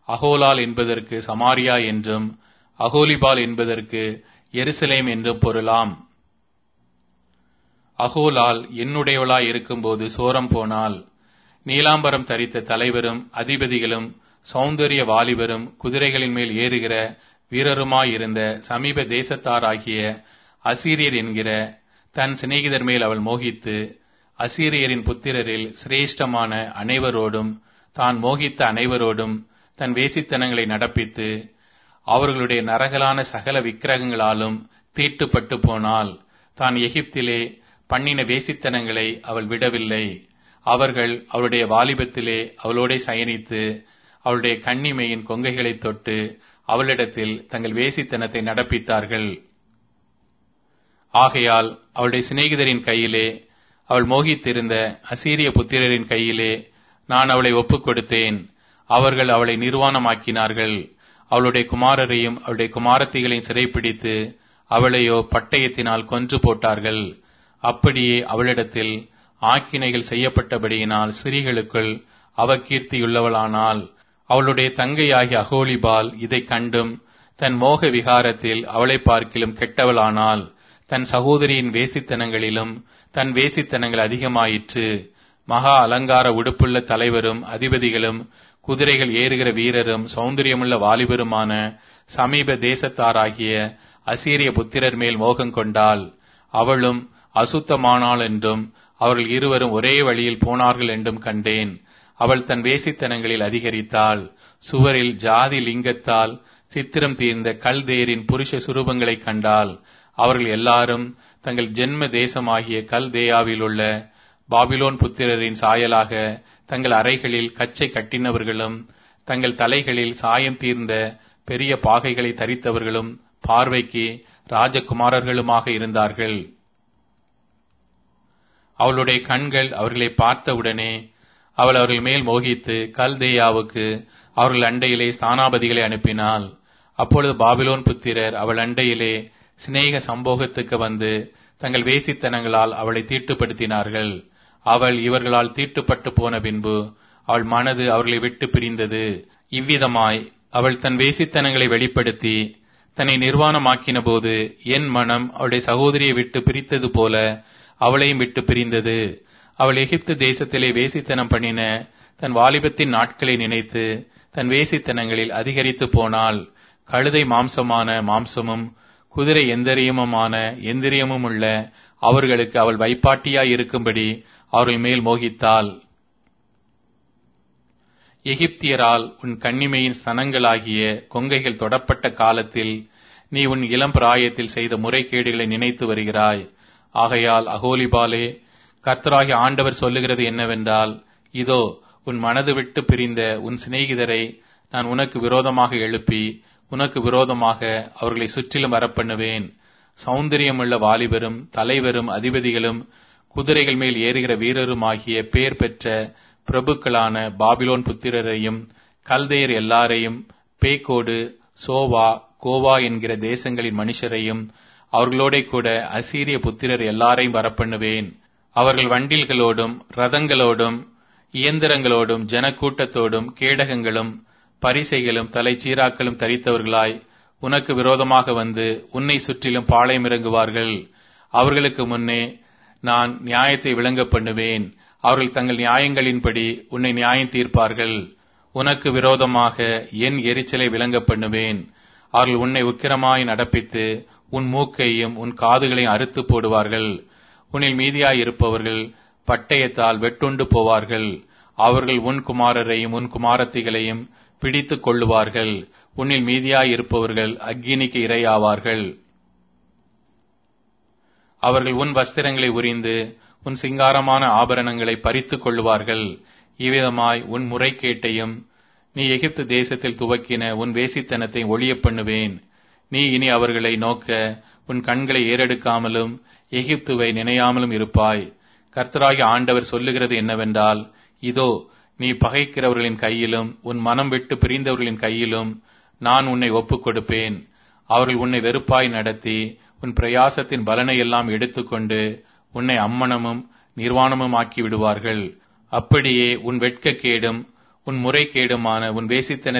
அகோலால் என்பதற்கு சமாரியா என்றும் அகோலிபால் என்பதற்கு எருசலேம் என்றும் பொருளாம் அகோலால் என்னுடையவளாய் இருக்கும்போது சோரம் போனால் நீலாம்பரம் தரித்த தலைவரும் அதிபதிகளும் சௌந்தரிய வாலிபரும் குதிரைகளின் மேல் ஏறுகிற வீரருமாயிருந்த சமீப தேசத்தாராகிய அசீரியர் என்கிற தன் சிநேகிதர் மேல் அவள் மோகித்து அசீரியரின் புத்திரரில் சிரேஷ்டமான அனைவரோடும் தான் மோகித்த அனைவரோடும் தன் வேசித்தனங்களை நடப்பித்து அவர்களுடைய நரகலான சகல விக்கிரகங்களாலும் தீட்டுப்பட்டு போனால் தான் எகிப்திலே பண்ணின வேசித்தனங்களை அவள் விடவில்லை அவர்கள் அவளுடைய வாலிபத்திலே அவளோட சயனித்து அவளுடைய கண்ணிமையின் கொங்கைகளை தொட்டு அவளிடத்தில் தங்கள் வேசித்தனத்தை நடப்பித்தார்கள் ஆகையால் அவளுடைய சிநேகிதரின் கையிலே அவள் மோகித்திருந்த அசீரிய புத்திரரின் கையிலே நான் அவளை ஒப்புக் கொடுத்தேன் அவர்கள் அவளை நிர்வாணமாக்கினார்கள் அவளுடைய குமாரரையும் அவளுடைய குமாரத்திகளையும் சிறைப்பிடித்து அவளையோ பட்டயத்தினால் கொன்று போட்டார்கள் அப்படியே அவளிடத்தில் ஆக்கினைகள் செய்யப்பட்டபடியினால் ஸ்திரீகளுக்குள் அவ கீர்த்தியுள்ளவளானால் அவளுடைய தங்கையாகிய அகோலிபால் இதைக் கண்டும் தன் மோக விகாரத்தில் அவளை பார்க்கிலும் கெட்டவளானால் தன் சகோதரியின் வேசித்தனங்களிலும் தன் வேசித்தனங்கள் அதிகமாயிற்று மகா அலங்கார உடுப்புள்ள தலைவரும் அதிபதிகளும் குதிரைகள் ஏறுகிற வீரரும் சௌந்தரியமுள்ள வாலிபருமான சமீப தேசத்தாராகிய அசீரிய புத்திரர் மேல் மோகம் கொண்டாள் அவளும் அசுத்தமானாள் என்றும் அவர்கள் இருவரும் ஒரே வழியில் போனார்கள் என்றும் கண்டேன் அவள் தன் வேசித்தனங்களில் அதிகரித்தாள் சுவரில் ஜாதி லிங்கத்தால் சித்திரம் தீர்ந்த கல்தேரின் புருஷ சுரூபங்களை கண்டாள் அவர்கள் எல்லாரும் தங்கள் ஜென்ம தேசமாகிய கல்தேயாவில் உள்ள பாபிலோன் புத்திரரின் சாயலாக தங்கள் அறைகளில் கச்சை கட்டினவர்களும் தங்கள் தலைகளில் சாயம் தீர்ந்த பெரிய பாகைகளை தரித்தவர்களும் பார்வைக்கு ராஜகுமாரர்களுமாக இருந்தார்கள் அவளுடைய கண்கள் அவர்களை பார்த்தவுடனே அவள் அவர்கள் மேல் மோகித்து கல்தேயாவுக்கு அவர்கள் அண்டையிலே ஸ்தானாபதிகளை அனுப்பினாள் அப்பொழுது பாபிலோன் புத்திரர் அவள் அண்டையிலே சிநேக சம்போகத்துக்கு வந்து தங்கள் வேசித்தனங்களால் அவளை தீட்டுப்படுத்தினார்கள் அவள் இவர்களால் தீட்டுப்பட்டு போன பின்பு அவள் மனது அவர்களை விட்டு பிரிந்தது இவ்விதமாய் அவள் தன் வேசித்தனங்களை வெளிப்படுத்தி தன்னை நிர்வாணமாக்கின போது என் மனம் அவளுடைய சகோதரியை விட்டு பிரித்தது போல அவளையும் விட்டு பிரிந்தது அவள் எகிப்து தேசத்திலே வேசித்தனம் பண்ணின தன் வாலிபத்தின் நாட்களை நினைத்து தன் வேசித்தனங்களில் அதிகரித்து போனாள் கழுதை மாம்சமான மாம்சமும் குதிரை எந்திரியமுமான எந்திரியமும் உள்ள அவர்களுக்கு அவள் வைப்பாட்டியாய் இருக்கும்படி அவர்கள் மேல் மோகித்தாள் எகிப்தியரால் உன் கண்ணிமையின் சனங்களாகிய கொங்கைகள் தொடப்பட்ட காலத்தில் நீ உன் இளம் பிராயத்தில் செய்த முறைகேடுகளை நினைத்து வருகிறாய் ஆகையால் அகோலிபாலே கர்த்தராகிய ஆண்டவர் சொல்லுகிறது என்னவென்றால் இதோ உன் மனது விட்டு பிரிந்த உன் சிநேகிதரை நான் உனக்கு விரோதமாக எழுப்பி உனக்கு விரோதமாக அவர்களை சுற்றிலும் வரப்பண்ணுவேன் சௌந்தரியமுள்ள வாலிபரும் தலைவரும் அதிபதிகளும் குதிரைகள் மேல் ஏறுகிற வீரருமாகிய பேர் பெற்ற பிரபுக்களான பாபிலோன் புத்திரரையும் கல்தையர் எல்லாரையும் பேக்கோடு சோவா கோவா என்கிற தேசங்களின் மனுஷரையும் அவர்களோட கூட அசீரிய புத்திரர் எல்லாரையும் வரப்பண்ணுவேன் அவர்கள் வண்டில்களோடும் ரதங்களோடும் இயந்திரங்களோடும் ஜனக்கூட்டத்தோடும் கேடகங்களும் பரிசைகளும் தலைச்சீராக்களும் தரித்தவர்களாய் உனக்கு விரோதமாக வந்து உன்னை சுற்றிலும் பாளையம் இறங்குவார்கள் அவர்களுக்கு முன்னே நான் நியாயத்தை விளங்க பண்ணுவேன் அவர்கள் தங்கள் நியாயங்களின்படி உன்னை நியாயம் தீர்ப்பார்கள் உனக்கு விரோதமாக என் எரிச்சலை விளங்க பண்ணுவேன் அவர்கள் உன்னை உக்கிரமாய் நடப்பித்து உன் மூக்கையும் உன் காதுகளையும் அறுத்து போடுவார்கள் உன்னில் மீதியாய் இருப்பவர்கள் பட்டயத்தால் வெட்டுண்டு போவார்கள் அவர்கள் உன் குமாரரையும் உன் குமாரத்திகளையும் பிடித்துக் கொள்ளுவார்கள் உன்னில் மீதியாய் இருப்பவர்கள் அக்கினிக்கு இரையாவார்கள் அவர்கள் உன் வஸ்திரங்களை உரிந்து உன் சிங்காரமான ஆபரணங்களை பறித்துக் கொள்ளுவார்கள் இவ்விதமாய் உன் முறைகேட்டையும் நீ எகிப்து தேசத்தில் துவக்கின உன் வேசித்தனத்தை ஒழிய பண்ணுவேன் நீ இனி அவர்களை நோக்க உன் கண்களை ஏறெடுக்காமலும் எகிப்துவை நினையாமலும் இருப்பாய் கர்த்தராகி ஆண்டவர் சொல்லுகிறது என்னவென்றால் இதோ நீ பகைக்கிறவர்களின் கையிலும் உன் மனம் விட்டு பிரிந்தவர்களின் கையிலும் நான் உன்னை ஒப்புக் கொடுப்பேன் அவர்கள் உன்னை வெறுப்பாய் நடத்தி உன் பிரயாசத்தின் பலனை எல்லாம் எடுத்துக்கொண்டு உன்னை அம்மனமும் நிர்வாணமும் ஆக்கி விடுவார்கள் அப்படியே உன் வெட்கக்கேடும் உன் முறைகேடுமான உன் வேசித்தன